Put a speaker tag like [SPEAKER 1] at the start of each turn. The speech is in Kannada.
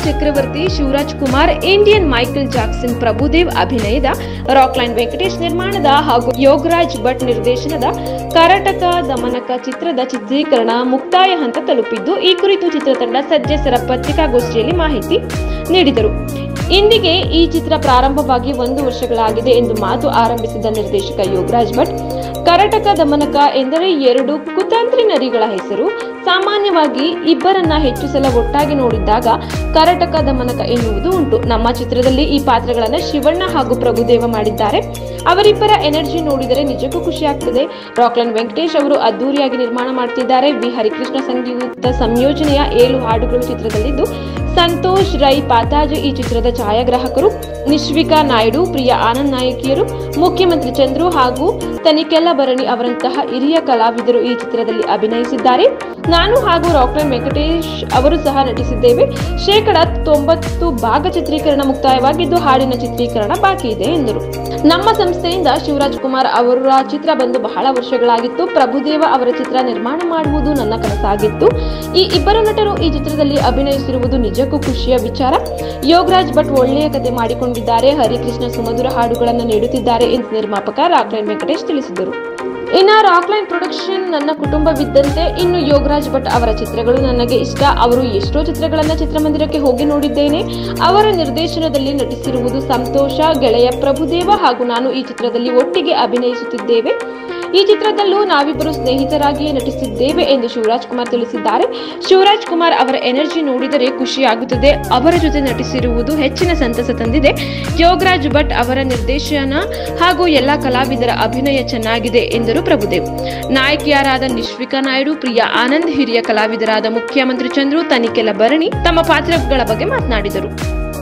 [SPEAKER 1] ಚಕ್ರವರ್ತಿ Shivaraj Kumar Indian Michael Jackson Prabhudev ಅಭಿನಯದ ರಾಕ್ಲೈನ್ ವೆಂಕಟೇಶ್ ನಿರ್ಮಾಣದ ಹಾಗೂ ಯೋಗರಾಜ್ ಭಟ್ ನಿರ್ದೇಶನದ ಕರಟಕ ದಮನಕ ಚಿತ್ರದ ಚಿತ್ರೀಕರಣ ಮುಕ್ತಾಯ ಹಂತ ತಲುಪಿದ್ದು ಈ ಕುರಿತು ಚಿತ್ರತಂಡ ಸದ್ಯಸರ ಪತ್ರಿಕಾಗೋಷ್ಠಿಯಲ್ಲಿ ಮಾಹಿತಿ ನೀಡಿದರು ಇಂದಿಗೆ ಈ ಚಿತ್ರ ಪ್ರಾರಂಭವಾಗಿ ಒಂದು ವರ್ಷಗಳಾಗಿದೆ ಎಂದು ಮಾತು ಆರಂಭಿಸಿದ ನಿರ್ದೇಶಕ ಯೋಗರಾಜ್ ಭಟ್ ಕರಟಕ ದಮನಕ ಎಂದರೆ ಎರಡು ಕುತಂತ್ರಿ ನರಿಗಳ ಹೆಸರು ಸಾಮಾನ್ಯವಾಗಿ ಇಬ್ಬರನ್ನ ಹೆಚ್ಚು ಸಲ ಒಟ್ಟಾಗಿ ನೋಡಿದ್ದಾಗ ಕರಟಕ ದಮನಕ ಎನ್ನುವುದು ಉಂಟು ನಮ್ಮ ಚಿತ್ರದಲ್ಲಿ ಈ ಪಾತ್ರಗಳನ್ನ ಶಿವಣ್ಣ ಹಾಗೂ ಪ್ರಭುದೇವ ಮಾಡಿದ್ದಾರೆ ಅವರಿಬ್ಬರ ಎನರ್ಜಿ ನೋಡಿದರೆ ನಿಜಕ್ಕೂ ಖುಷಿ ಆಗ್ತದೆ ರಾಕ್ಲನ್ ವೆಂಕಟೇಶ್ ಅವರು ಅದ್ದೂರಿಯಾಗಿ ನಿರ್ಮಾಣ ಮಾಡ್ತಿದ್ದಾರೆ ವಿ ಹರಿಕೃಷ್ಣ ಸಂಗೀತ ಸಂಯೋಜನೆಯ ಏಳು ಹಾಡುಗಳು ಚಿತ್ರದಲ್ಲಿದ್ದು ಸಂತೋಷ್ ರೈ ಪಾತಾಜ್ ಈ ಚಿತ್ರದ ಛಾಯಾಗ್ರಾಹಕರು ನಿಶ್ವಿಕಾ ನಾಯ್ಡು ಪ್ರಿಯ ಆನಂದ್ ನಾಯಕಿಯರು ಮುಖ್ಯಮಂತ್ರಿ ಚಂದ್ರು ಹಾಗೂ ತನಿಕೆಲ್ಲ ಭರಣಿ ಅವರಂತಹ ಹಿರಿಯ ಕಲಾವಿದರು ಈ ಚಿತ್ರದಲ್ಲಿ ಅಭಿನಯಿಸಿದ್ದಾರೆ ನಾನು ಹಾಗೂ ರಾಕ್ಲೈನ್ ವೆಂಕಟೇಶ್ ಅವರು ಸಹ ನಟಿಸಿದ್ದೇವೆ ಶೇಕಡ ತೊಂಬತ್ತು ಭಾಗ ಚಿತ್ರೀಕರಣ ಮುಕ್ತಾಯವಾಗಿದ್ದು ಹಾಡಿನ ಚಿತ್ರೀಕರಣ ಬಾಕಿ ಇದೆ ಎಂದರು ನಮ್ಮ ಸಂಸ್ಥೆಯಿಂದ ಶಿವರಾಜ್ ಕುಮಾರ್ ಅವರ ಚಿತ್ರ ಬಂದು ಬಹಳ ವರ್ಷಗಳಾಗಿತ್ತು ಪ್ರಭುದೇವ ಅವರ ಚಿತ್ರ ನಿರ್ಮಾಣ ಮಾಡುವುದು ನನ್ನ ಕನಸಾಗಿತ್ತು ಈ ಇಬ್ಬರು ನಟರು ಈ ಚಿತ್ರದಲ್ಲಿ ಅಭಿನಯಿಸಿರುವುದು ನಿಜಕ್ಕೂ ಖುಷಿಯ ವಿಚಾರ ಯೋಗರಾಜ್ ಭಟ್ ಒಳ್ಳೆಯ ಕತೆ ಮಾಡಿಕೊಂಡಿದ್ದಾರೆ ಹರಿಕೃಷ್ಣ ಸುಮಧುರ ಹಾಡುಗಳನ್ನು ನೀಡುತ್ತಿದ್ದಾರೆ ಎಂದು ನಿರ್ಮಾಪಕ ರಾಕ್ಲೈನ್ ವೆಂಕಟೇಶ್ ತಿಳಿಸಿದರು ಇನ್ನ ರಾಕ್ಲೈನ್ ಪ್ರೊಡಕ್ಷನ್ ನನ್ನ ಕುಟುಂಬವಿದ್ದಂತೆ ಇನ್ನು ಯೋಗರಾಜ್ ಭಟ್ ಅವರ ಚಿತ್ರಗಳು ನನಗೆ ಇಷ್ಟ ಅವರು ಎಷ್ಟೋ ಚಿತ್ರಗಳನ್ನ ಚಿತ್ರಮಂದಿರಕ್ಕೆ ಹೋಗಿ ನೋಡಿದ್ದೇನೆ ಅವರ ನಿರ್ದೇಶನದಲ್ಲಿ ನಟಿಸಿರುವುದು ಸಂತೋಷ ಗೆಳೆಯ ಪ್ರಭುದೇವ ಹಾಗೂ ನಾನು ಈ ಚಿತ್ರದಲ್ಲಿ ಒಟ್ಟಿಗೆ ಅಭಿನಯಿಸುತ್ತಿದ್ದೇವೆ ಈ ಚಿತ್ರದಲ್ಲೂ ನಾವಿಬ್ಬರು ಸ್ನೇಹಿತರಾಗಿಯೇ ನಟಿಸಿದ್ದೇವೆ ಎಂದು ಶಿವರಾಜ್ ಕುಮಾರ್ ತಿಳಿಸಿದ್ದಾರೆ ಶಿವರಾಜ್ ಕುಮಾರ್ ಅವರ ಎನರ್ಜಿ ನೋಡಿದರೆ ಖುಷಿಯಾಗುತ್ತದೆ ಅವರ ಜೊತೆ ನಟಿಸಿರುವುದು ಹೆಚ್ಚಿನ ಸಂತಸ ತಂದಿದೆ ಯೋಗರಾಜ್ ಭಟ್ ಅವರ ನಿರ್ದೇಶನ ಹಾಗೂ ಎಲ್ಲ ಕಲಾವಿದರ ಅಭಿನಯ ಚೆನ್ನಾಗಿದೆ ಎಂದರು ಪ್ರಭುದೇವ್ ನಾಯಕಿಯರಾದ ನಿಶ್ವಿಕಾ ನಾಯ್ಡು ಪ್ರಿಯಾ ಆನಂದ್ ಹಿರಿಯ ಕಲಾವಿದರಾದ ಮುಖ್ಯಮಂತ್ರಿ ಚಂದ್ರು ತನಿಕೆಲ ಭರಣಿ ತಮ್ಮ ಪಾತ್ರಗಳ ಬಗ್ಗೆ ಮಾತನಾಡಿದರು